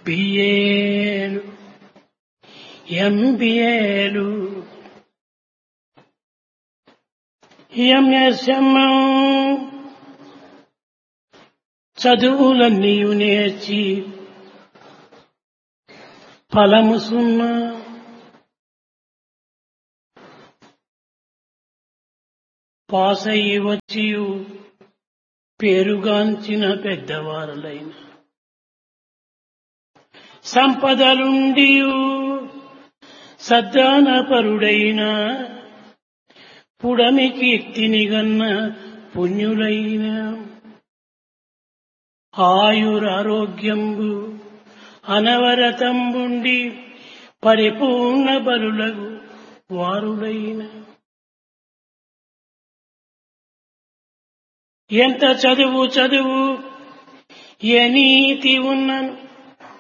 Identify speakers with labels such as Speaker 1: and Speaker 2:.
Speaker 1: బిఏలు ఎంబిఏలు MSM చదువులన్నీ నేర్చి ఫలము సున్నా పాసయ్యి వచ్చి పేరుగాంచిన పెద్దవారులైన సంపదలుండి సద్దానపరుడైన పుడమి కీర్తినిగన్న పుణ్యులైన ఆయురారోగ్యంబు అనవరతంబుండి పరిపూర్ణ బలులగు వారులైన ఎంత చదువు చదువు ఏ నీతి ఉన్నను